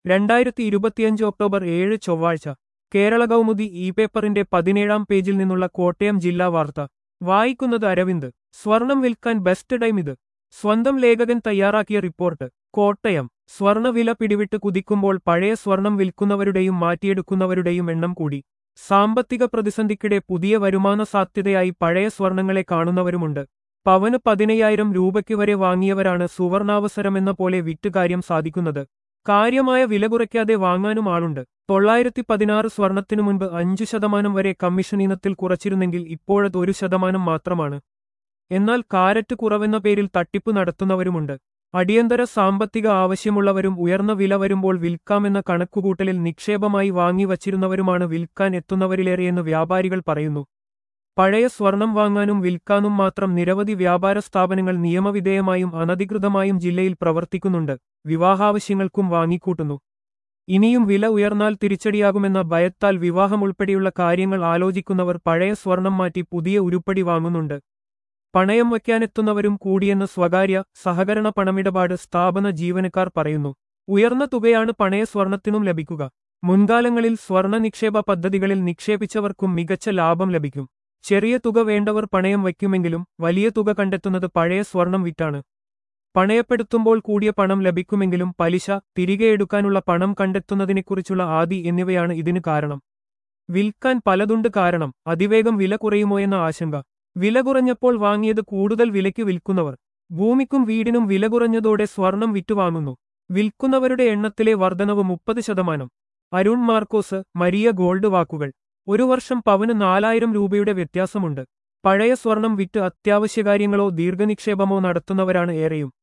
രണ്ടായിരത്തി ഇരുപത്തിയഞ്ച് ഒക്ടോബർ ഏഴ് ചൊവ്വാഴ്ച കേരള കൗമുദി ഇ പേപ്പറിന്റെ പതിനേഴാം പേജിൽ നിന്നുള്ള കോട്ടയം ജില്ലാ വാർത്ത വായിക്കുന്നത് അരവിന്ദ് സ്വർണം വിൽക്കാൻ ബെസ്റ്റ് ടൈം ഇത് സ്വന്തം ലേഖകൻ തയ്യാറാക്കിയ റിപ്പോർട്ട് കോട്ടയം സ്വർണവില പിടിവിട്ട് കുതിക്കുമ്പോൾ പഴയ സ്വർണം വിൽക്കുന്നവരുടെയും മാറ്റിയെടുക്കുന്നവരുടെയും എണ്ണം കൂടി സാമ്പത്തിക പ്രതിസന്ധിക്കിടെ പുതിയ വരുമാന സാധ്യതയായി പഴയ സ്വർണങ്ങളെ കാണുന്നവരുമുണ്ട് പവന് പതിനയ്യായിരം രൂപയ്ക്ക് വരെ വാങ്ങിയവരാണ് സുവർണാവസരമെന്ന പോലെ വിറ്റുകാര്യം സാധിക്കുന്നത് കാര്യമായ വില കുറയ്ക്കാതെ വാങ്ങാനും ആളുണ്ട് തൊള്ളായിരത്തി പതിനാറ് സ്വർണത്തിനു മുൻപ് അഞ്ചു ശതമാനം വരെ കമ്മീഷൻ ഇനത്തിൽ കുറച്ചിരുന്നെങ്കിൽ ഇപ്പോഴത് ഒരു ശതമാനം മാത്രമാണ് എന്നാൽ കാരറ്റ് കുറവെന്ന പേരിൽ തട്ടിപ്പ് നടത്തുന്നവരുമുണ്ട് അടിയന്തര സാമ്പത്തിക ആവശ്യമുള്ളവരും ഉയർന്ന വില വരുമ്പോൾ വിൽക്കാമെന്ന കണക്കുകൂട്ടലിൽ നിക്ഷേപമായി വാങ്ങിവച്ചിരുന്നവരുമാണ് വിൽക്കാൻ എത്തുന്നവരിലേറെയെന്ന് വ്യാപാരികൾ പറയുന്നു പഴയ സ്വർണം വാങ്ങാനും വിൽക്കാനും മാത്രം നിരവധി വ്യാപാര സ്ഥാപനങ്ങൾ നിയമവിധേയമായും അനധികൃതമായും ജില്ലയിൽ പ്രവർത്തിക്കുന്നുണ്ട് വിവാഹാവശ്യങ്ങൾക്കും വാങ്ങിക്കൂട്ടുന്നു ഇനിയും വില ഉയർന്നാൽ തിരിച്ചടിയാകുമെന്ന ഭയത്താൽ വിവാഹം ഉൾപ്പെടെയുള്ള കാര്യങ്ങൾ ആലോചിക്കുന്നവർ പഴയ സ്വർണം മാറ്റി പുതിയ ഉരുപ്പടി വാങ്ങുന്നുണ്ട് പണയം വയ്ക്കാനെത്തുന്നവരും കൂടിയെന്ന് സ്വകാര്യ സഹകരണ പണമിടപാട് സ്ഥാപന ജീവനക്കാർ പറയുന്നു ഉയർന്ന തുകയാണ് പണയ സ്വർണത്തിനും ലഭിക്കുക മുൻകാലങ്ങളിൽ സ്വർണ നിക്ഷേപ പദ്ധതികളിൽ നിക്ഷേപിച്ചവർക്കും മികച്ച ലാഭം ലഭിക്കും ചെറിയ തുക വേണ്ടവർ പണയം വയ്ക്കുമെങ്കിലും വലിയ തുക കണ്ടെത്തുന്നത് പഴയ സ്വർണം വിറ്റാണ് പണയപ്പെടുത്തുമ്പോൾ കൂടിയ പണം ലഭിക്കുമെങ്കിലും പലിശ തിരികെ എടുക്കാനുള്ള പണം കണ്ടെത്തുന്നതിനെക്കുറിച്ചുള്ള ആദി എന്നിവയാണ് ഇതിന് കാരണം വിൽക്കാൻ പലതുണ്ട് കാരണം അതിവേഗം വില കുറയുമോയെന്ന ആശങ്ക വില കുറഞ്ഞപ്പോൾ വാങ്ങിയത് കൂടുതൽ വിലയ്ക്ക് വിൽക്കുന്നവർ ഭൂമിക്കും വീടിനും വില കുറഞ്ഞതോടെ സ്വർണം വിറ്റുവാങ്ങുന്നു വിൽക്കുന്നവരുടെ എണ്ണത്തിലെ വർധനവ് മുപ്പത് ശതമാനം അരുൺ മാർക്കോസ് മരിയ ഗോൾഡ് വാക്കുകൾ ഒരു വർഷം പവന് നാലായിരം രൂപയുടെ വ്യത്യാസമുണ്ട് പഴയ സ്വർണം വിറ്റ് അത്യാവശ്യകാര്യങ്ങളോ ദീർഘനിക്ഷേപമോ നടത്തുന്നവരാണ് ഏറെയും